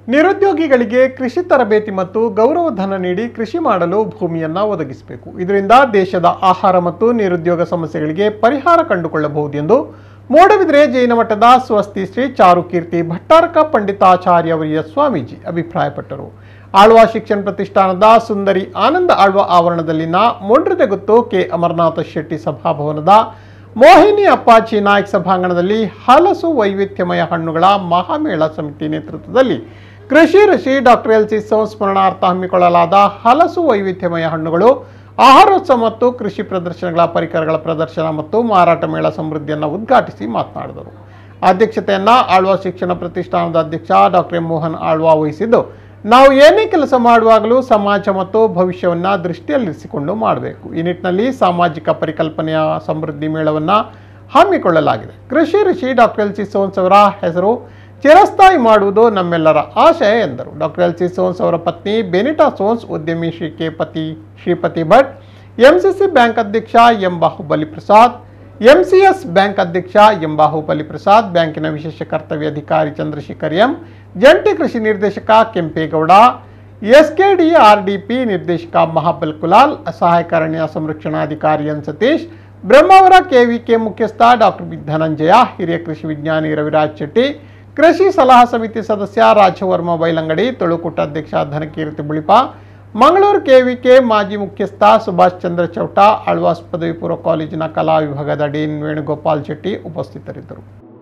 ನಿರುದ್ಯೋಗಿಗಳಿಗೆ ಕೃಷಿ ತರಬೇತಿ ಮತ್ತು ಗೌರವಧನ ನೀಡಿ ಕೃಷಿ ಮಾಡಲು ಭೂಮಿಯನ್ನು ಒದಗಿಸಬೇಕು ಇದರಿಂದ ದೇಶದ ಆಹಾರ ಮತ್ತು ನಿರುದ್ಯೋಗ ಸಮಸ್ಯೆಗಳಿಗೆ ಪರಿಹಾರ ಕಂಡುಕೊಳ್ಳಬಹುದು ಎಂದು ಮೂಡಬಿದ್ರೆ ಜೈನ ಮಠದ ಸ್ವಸ್ತಿ ಶ್ರೀ ಚಾರುಕೀರ್ತಿ ಭಟ್ಟಾರಕ ಪಂಡಿತಾಚಾರ್ಯವರಿಯ ಸ್ವಾಮೀಜಿ ಅಭಿಪ್ರಾಯಪಟ್ಟರು ಆಳ್ವ ಶಿಕ್ಷಣ ಪ್ರತಿಷ್ಠಾನದ ಸುಂದರಿ ಆನಂದ ಆಳ್ವ ಆವರಣದಲ್ಲಿನ ಮೊಂಡ್ರದೆಗುತ್ತು ಕೆ ಅಮರನಾಥ ಶೆಟ್ಟಿ ಸಭಾಭವನದ ಮೋಹಿನಿ ಅಪ್ಪಾಚಿ ನಾಯಕ್ ಸಭಾಂಗಣದಲ್ಲಿ ಹಲಸು ವೈವಿಧ್ಯಮಯ ಹಣ್ಣುಗಳ ಮಹಾಮೇಳ ಸಮಿತಿ ನೇತೃತ್ವದಲ್ಲಿ ಕೃಷಿ ಋಷಿ ಡಾಕ್ಟರ್ ಎಲ್ ಸಿ ಸಂಸ್ಮರಣಾರ್ಥ ಹಮ್ಮಿಕೊಳ್ಳಲಾದ ಹಲಸು ವೈವಿಧ್ಯಮಯ ಹಣ್ಣುಗಳು ಆಹಾರೋತ್ಸವ ಮತ್ತು ಕೃಷಿ ಪ್ರದರ್ಶನಗಳ ಪರಿಕರಗಳ ಪ್ರದರ್ಶನ ಮತ್ತು ಮಾರಾಟ ಮೇಳ ಸಮೃದ್ಧಿಯನ್ನು ಉದ್ಘಾಟಿಸಿ ಮಾತನಾಡಿದರು ಅಧ್ಯಕ್ಷತೆಯನ್ನ ಆಳ್ವ ಶಿಕ್ಷಣ ಪ್ರತಿಷ್ಠಾನದ ಅಧ್ಯಕ್ಷ ಡಾಕ್ಟರ್ ಎಂ ಮೋಹನ್ ಆಳ್ವ ವಹಿಸಿದ್ದು ನಾವು ಏನೇ ಕೆಲಸ ಮಾಡುವಾಗಲೂ ಸಮಾಜ ಮತ್ತು ಭವಿಷ್ಯವನ್ನ ದೃಷ್ಟಿಯಲ್ಲಿರಿಸಿಕೊಂಡು ಮಾಡಬೇಕು ಈ ನಿಟ್ಟಿನಲ್ಲಿ ಸಾಮಾಜಿಕ ಪರಿಕಲ್ಪನೆಯ ಸಮೃದ್ಧಿ ಮೇಳವನ್ನು ಹಮ್ಮಿಕೊಳ್ಳಲಾಗಿದೆ ಕೃಷಿ ಋಷಿ ಡಾಕ್ಟರ್ ಎಲ್ ಸಿ ಸೋನ್ಸ್ ಅವರ ಹೆಸರು ಚಿರಸ್ಥಾಯಿ ಮಾಡುವುದು ನಮ್ಮೆಲ್ಲರ ಆಶಯ ಎಂದರು ಡಾಕ್ಟರ್ ಎಲ್ ಸಿ ಸೋನ್ಸ್ ಅವರ ಪತ್ನಿ ಬೆನಿಟಾ ಸೋನ್ಸ್ ಉದ್ಯಮಿ Shri K Pati Shripati Bhat MCC bank ಅಧ್ಯಕ್ಷ M Bahubali Prasad MCS bank ಅಧ್ಯಕ್ಷ ಎಂ ಬಾಹುಬಲಿ ಪ್ರಸಾದ್ ಬ್ಯಾಂಕಿನ ವಿಶೇಷ ಕರ್ತವ್ಯ ಅಧಿಕಾರಿ ಚಂದ್ರಶೇಖರ್ ಎಂ ಜಂಟಿ ಕೃಷಿ ನಿರ್ದೇಶಕ ಕೆಂಪೇಗೌಡ ಎಸ್ಕೆಡಿ ಆರ್ಡಿಪಿ ನಿರ್ದೇಶಕ ಮಹಾಬಲ್ ಕುಲಾಲ್ ಸಹಾಯಕ ಅರಣ್ಯ ಸಂರಕ್ಷಣಾಧಿಕಾರಿ ಎನ್ ಸತೀಶ್ ಬ್ರಹ್ಮಾವರ ಕೆವಿಕೆ ಮುಖ್ಯಸ್ಥ ಡಾಕ್ಟರ್ ಬಿ ಧನಂಜಯ ಹಿರಿಯ ಕೃಷಿ ವಿಜ್ಞಾನಿ ರವಿರಾಜ್ ಶೆಟ್ಟಿ ಕೃಷಿ ಸಲಹಾ ಸಮಿತಿ ಸದಸ್ಯ ರಾಜವರ್ಮ ಬೈಲಂಗಡಿ ತುಳುಕೂಟ ಅಧ್ಯಕ್ಷ ಧನಕೀರ್ತಿ ಬುಳಿಪ ಮಂಗಳೂರು ಕೆವಿಕೆ ಮಾಜಿ ಮುಖ್ಯಸ್ಥ ಸುಭಾಷ್ ಚಂದ್ರ ಚೌಟ ಆಳ್ವಾಸ್ ಪದವಿ ಪೂರ್ವ ಕಾಲೇಜಿನ ಕಲಾ ವಿಭಾಗದ ಡೀನ್ ವೇಣುಗೋಪಾಲ್ ಶೆಟ್ಟಿ ಉಪಸ್ಥಿತರಿದ್ದರು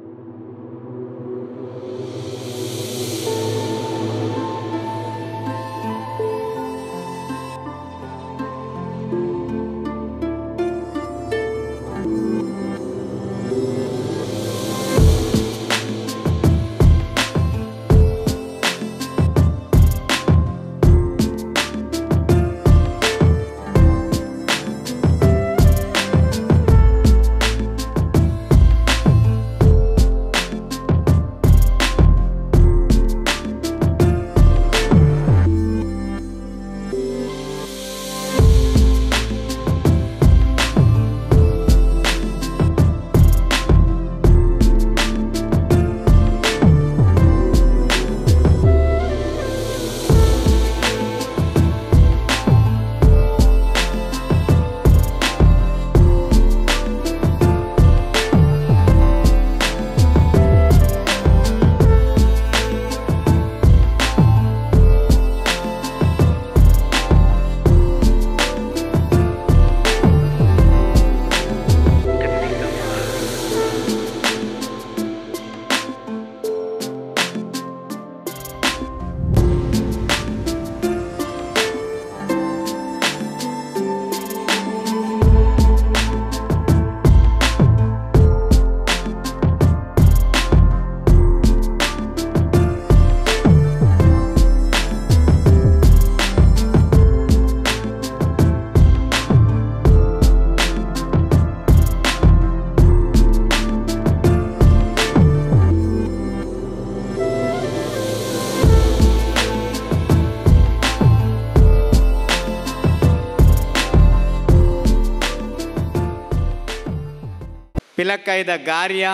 పిలక్కైద గార్య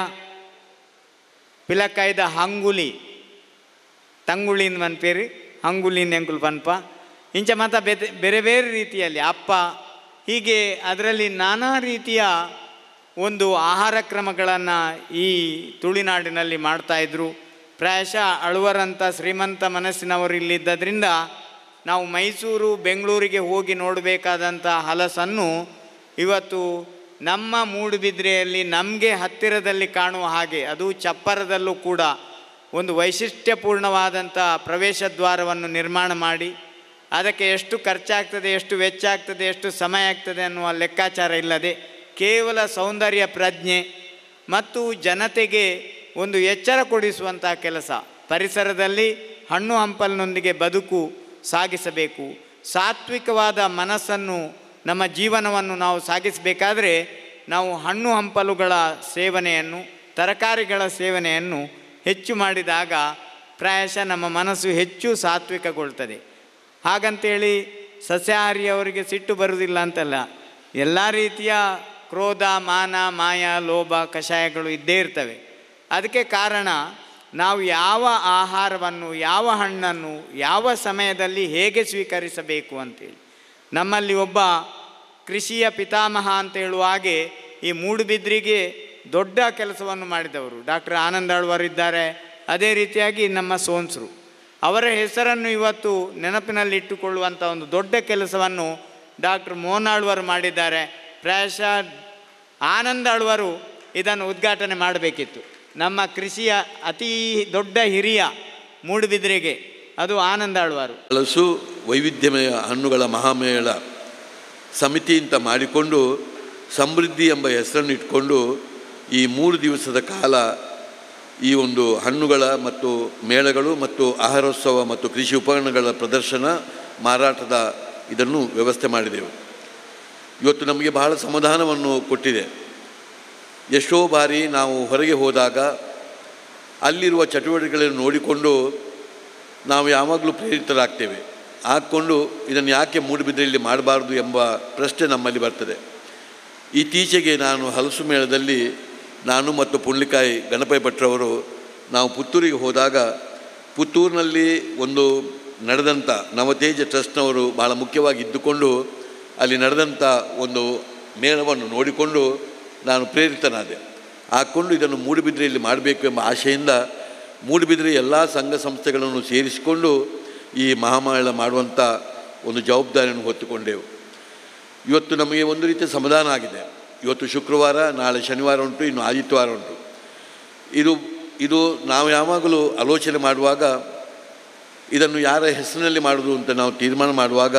పిలక్కైದ ಹಂಗುಲಿ ತಂಗುಳಿನ ಮನ್ ಪೇರು ಹಂಗುಲಿನ ಎಂಕುಲು ಪನ್ಪ ಇಂಚ ಮತ ಬೆದೆ ಬೇರೆ ಬೇರೆ ರೀತಿಯಲ್ಲಿ ಅಪ್ಪ ಹೀಗೆ ಅದರಲ್ಲಿ ನಾನಾ ರೀತಿಯ ಒಂದು ಆಹಾರ ಕ್ರಮಗಳನ್ನು ಈ ತುಳುನಾಡಿನಲ್ಲಿ ಮಾಡ್ತಾಯಿದ್ರು ಪ್ರಾಯಶಃ ಅಳುವರಂಥ ಶ್ರೀಮಂತ ಮನಸ್ಸಿನವರು ಇಲ್ಲಿದ್ದರಿಂದ ನಾವು ಮೈಸೂರು ಬೆಂಗಳೂರಿಗೆ ಹೋಗಿ ನೋಡಬೇಕಾದಂಥ ಹಲಸನ್ನು ಇವತ್ತು ನಮ್ಮ ಮೂಡುಬಿದ್ರೆಯಲ್ಲಿ ನಮಗೆ ಹತ್ತಿರದಲ್ಲಿ ಕಾಣುವ ಹಾಗೆ ಅದು ಚಪ್ಪರದಲ್ಲೂ ಕೂಡ ಒಂದು ವೈಶಿಷ್ಟ್ಯಪೂರ್ಣವಾದಂಥ ಪ್ರವೇಶ ದ್ವಾರವನ್ನು ನಿರ್ಮಾಣ ಮಾಡಿ ಅದಕ್ಕೆ ಎಷ್ಟು ಖರ್ಚಾಗ್ತದೆ ಎಷ್ಟು ವೆಚ್ಚ ಆಗ್ತದೆ ಎಷ್ಟು ಸಮಯ ಆಗ್ತದೆ ಅನ್ನುವ ಲೆಕ್ಕಾಚಾರ ಇಲ್ಲದೆ ಕೇವಲ ಸೌಂದರ್ಯ ಪ್ರಜ್ಞೆ ಮತ್ತು ಜನತೆಗೆ ಒಂದು ಎಚ್ಚರ ಕೊಡಿಸುವಂಥ ಕೆಲಸ ಪರಿಸರದಲ್ಲಿ ಹಣ್ಣು ಹಂಪಲಿನೊಂದಿಗೆ ಬದುಕು ಸಾಗಿಸಬೇಕು ಸಾತ್ವಿಕವಾದ ಮನಸ್ಸನ್ನು ನಮ್ಮ ಜೀವನವನ್ನು ನಾವು ಸಾಗಿಸಬೇಕಾದ್ರೆ ನಾವು ಹಣ್ಣು ಹಂಪಲುಗಳ ಸೇವನೆಯನ್ನು ತರಕಾರಿಗಳ ಸೇವನೆಯನ್ನು ಹೆಚ್ಚು ಮಾಡಿದಾಗ ಪ್ರಾಯಶಃ ನಮ್ಮ ಮನಸ್ಸು ಹೆಚ್ಚು ಸಾತ್ವಿಕಗೊಳ್ತದೆ ಹಾಗಂತೇಳಿ ಸಸ್ಯಾಹಾರಿಯವರಿಗೆ ಸಿಟ್ಟು ಬರುವುದಿಲ್ಲ ಅಂತಲ್ಲ ಎಲ್ಲ ರೀತಿಯ ಕ್ರೋಧ ಮಾನ ಮಾಯ ಲೋಭ ಕಷಾಯಗಳು ಇದ್ದೇ ಇರ್ತವೆ ಅದಕ್ಕೆ ಕಾರಣ ನಾವು ಯಾವ ಆಹಾರವನ್ನು ಯಾವ ಹಣ್ಣನ್ನು ಯಾವ ಸಮಯದಲ್ಲಿ ಹೇಗೆ ಸ್ವೀಕರಿಸಬೇಕು ಅಂತೇಳಿ ನಮ್ಮಲ್ಲಿ ಒಬ್ಬ ಕೃಷಿಯ ಪಿತಾಮಹ ಅಂತ ಹೇಳುವ ಹಾಗೆ ಈ ಮೂಡುಬಿದ್ರಿಗೆ ದೊಡ್ಡ ಕೆಲಸವನ್ನು ಮಾಡಿದವರು ಡಾಕ್ಟರ್ ಆನಂದಾಳ್ವರಿದ್ದಾರೆ ಅದೇ ರೀತಿಯಾಗಿ ನಮ್ಮ ಸೋನ್ಸರು ಅವರ ಹೆಸರನ್ನು ಇವತ್ತು ನೆನಪಿನಲ್ಲಿಟ್ಟುಕೊಳ್ಳುವಂಥ ಒಂದು ದೊಡ್ಡ ಕೆಲಸವನ್ನು ಡಾಕ್ಟರ್ ಮೋಹನಾಳ್ವರು ಮಾಡಿದ್ದಾರೆ ಪ್ರಾಯಶಃ ಆನಂದಾಳ್ವರು ಇದನ್ನು ಉದ್ಘಾಟನೆ ಮಾಡಬೇಕಿತ್ತು ನಮ್ಮ ಕೃಷಿಯ ಅತೀ ದೊಡ್ಡ ಹಿರಿಯ ಮೂಡುಬಿದ್ರೆಗೆ ಅದು ಆನಂದಾಳ್ವರು ಹಲಸು ವೈವಿಧ್ಯಮಯ ಹಣ್ಣುಗಳ ಮಹಾಮೇಳ ಸಮಿತಿ ಅಂತ ಮಾಡಿಕೊಂಡು ಸಮೃದ್ಧಿ ಎಂಬ ಹೆಸರನ್ನು ಇಟ್ಕೊಂಡು ಈ ಮೂರು ದಿವಸದ ಕಾಲ ಈ ಒಂದು ಹಣ್ಣುಗಳ ಮತ್ತು ಮೇಳಗಳು ಮತ್ತು ಆಹಾರೋತ್ಸವ ಮತ್ತು ಕೃಷಿ ಉಪಕರಣಗಳ ಪ್ರದರ್ಶನ ಮಾರಾಟದ ಇದನ್ನು ವ್ಯವಸ್ಥೆ ಮಾಡಿದೆವು ಇವತ್ತು ನಮಗೆ ಬಹಳ ಸಮಾಧಾನವನ್ನು ಕೊಟ್ಟಿದೆ ಎಷ್ಟೋ ಬಾರಿ ನಾವು ಹೊರಗೆ ಹೋದಾಗ ಅಲ್ಲಿರುವ ಚಟುವಟಿಕೆಗಳನ್ನು ನೋಡಿಕೊಂಡು ನಾವು ಯಾವಾಗಲೂ ಪ್ರೇರಿತರಾಗ್ತೇವೆ ಹಾಕ್ಕೊಂಡು ಇದನ್ನು ಯಾಕೆ ಮೂಡುಬಿದ್ರೆಯಲ್ಲಿ ಮಾಡಬಾರ್ದು ಎಂಬ ಪ್ರಶ್ನೆ ನಮ್ಮಲ್ಲಿ ಬರ್ತದೆ ಇತ್ತೀಚೆಗೆ ನಾನು ಹಲಸು ಮೇಳದಲ್ಲಿ ನಾನು ಮತ್ತು ಪುಂಡ್ಲಿಕಾಯಿ ಗಣಪತಿ ಭಟ್ರವರು ನಾವು ಪುತ್ತೂರಿಗೆ ಹೋದಾಗ ಪುತ್ತೂರಿನಲ್ಲಿ ಒಂದು ನಡೆದಂಥ ನವತೇಜ ಟ್ರಸ್ಟ್ನವರು ಭಾಳ ಮುಖ್ಯವಾಗಿ ಇದ್ದುಕೊಂಡು ಅಲ್ಲಿ ನಡೆದಂಥ ಒಂದು ಮೇಳವನ್ನು ನೋಡಿಕೊಂಡು ನಾನು ಪ್ರೇರಿತನಾದೆ ಹಾಕ್ಕೊಂಡು ಇದನ್ನು ಮೂಡುಬಿದ್ರೆಯಲ್ಲಿ ಮಾಡಬೇಕು ಎಂಬ ಆಶೆಯಿಂದ ಮೂಡುಬಿದ್ರೆ ಎಲ್ಲ ಸಂಘ ಸಂಸ್ಥೆಗಳನ್ನು ಸೇರಿಸಿಕೊಂಡು ಈ ಮಹಾಮೇಳ ಮಾಡುವಂಥ ಒಂದು ಜವಾಬ್ದಾರಿಯನ್ನು ಹೊತ್ತುಕೊಂಡೆವು ಇವತ್ತು ನಮಗೆ ಒಂದು ರೀತಿಯ ಸಮಾಧಾನ ಆಗಿದೆ ಇವತ್ತು ಶುಕ್ರವಾರ ನಾಳೆ ಶನಿವಾರ ಉಂಟು ಇನ್ನು ಆದಿತ್ಯವಾರ ಉಂಟು ಇದು ಇದು ನಾವು ಯಾವಾಗಲೂ ಆಲೋಚನೆ ಮಾಡುವಾಗ ಇದನ್ನು ಯಾರ ಹೆಸರಿನಲ್ಲಿ ಮಾಡೋದು ಅಂತ ನಾವು ತೀರ್ಮಾನ ಮಾಡುವಾಗ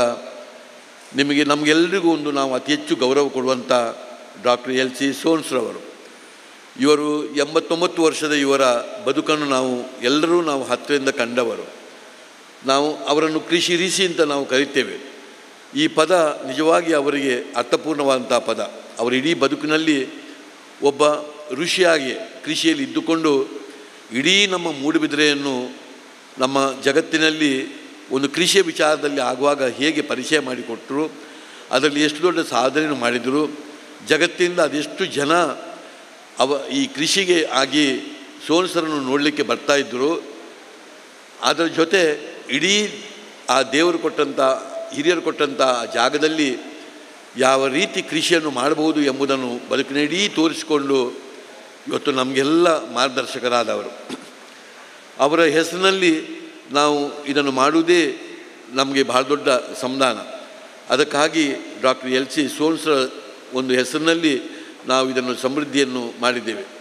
ನಿಮಗೆ ನಮಗೆಲ್ಲರಿಗೂ ಒಂದು ನಾವು ಅತಿ ಹೆಚ್ಚು ಗೌರವ ಕೊಡುವಂಥ ಡಾಕ್ಟರ್ ಎಲ್ ಸಿ ಸೋನ್ಸ್ರವರು ಇವರು ಎಂಬತ್ತೊಂಬತ್ತು ವರ್ಷದ ಇವರ ಬದುಕನ್ನು ನಾವು ಎಲ್ಲರೂ ನಾವು ಹತ್ತಿರದಿಂದ ಕಂಡವರು ನಾವು ಅವರನ್ನು ಕೃಷಿ ಋಷಿ ಅಂತ ನಾವು ಕರಿತೇವೆ ಈ ಪದ ನಿಜವಾಗಿ ಅವರಿಗೆ ಅರ್ಥಪೂರ್ಣವಾದಂಥ ಪದ ಅವರ ಇಡೀ ಬದುಕಿನಲ್ಲಿ ಒಬ್ಬ ಋಷಿಯಾಗಿ ಕೃಷಿಯಲ್ಲಿ ಇದ್ದುಕೊಂಡು ಇಡೀ ನಮ್ಮ ಮೂಡುಬಿದಿರೆಯನ್ನು ನಮ್ಮ ಜಗತ್ತಿನಲ್ಲಿ ಒಂದು ಕೃಷಿಯ ವಿಚಾರದಲ್ಲಿ ಆಗುವಾಗ ಹೇಗೆ ಪರಿಚಯ ಮಾಡಿಕೊಟ್ಟರು ಅದರಲ್ಲಿ ಎಷ್ಟು ದೊಡ್ಡ ಸಾಧನೆಯನ್ನು ಮಾಡಿದರು ಜಗತ್ತಿನಿಂದ ಅದೆಷ್ಟು ಜನ ಅವ ಈ ಕೃಷಿಗೆ ಆಗಿ ಸೋನ್ಸರನ್ನು ನೋಡಲಿಕ್ಕೆ ಬರ್ತಾಯಿದ್ದರು ಅದರ ಜೊತೆ ಇಡೀ ಆ ದೇವರು ಕೊಟ್ಟಂಥ ಹಿರಿಯರು ಕೊಟ್ಟಂಥ ಜಾಗದಲ್ಲಿ ಯಾವ ರೀತಿ ಕೃಷಿಯನ್ನು ಮಾಡಬಹುದು ಎಂಬುದನ್ನು ಬದುಕಿನಿಡೀ ತೋರಿಸಿಕೊಂಡು ಇವತ್ತು ನಮಗೆಲ್ಲ ಮಾರ್ಗದರ್ಶಕರಾದವರು ಅವರ ಹೆಸರಿನಲ್ಲಿ ನಾವು ಇದನ್ನು ಮಾಡುವುದೇ ನಮಗೆ ಬಹಳ ದೊಡ್ಡ ಸಂಧಾನ ಅದಕ್ಕಾಗಿ ಡಾಕ್ಟರ್ ಎಲ್ ಸಿ ಸೋನ್ಸ್ರ ಒಂದು ಹೆಸರಿನಲ್ಲಿ ನಾವು ಇದನ್ನು ಸಮೃದ್ಧಿಯನ್ನು ಮಾಡಿದ್ದೇವೆ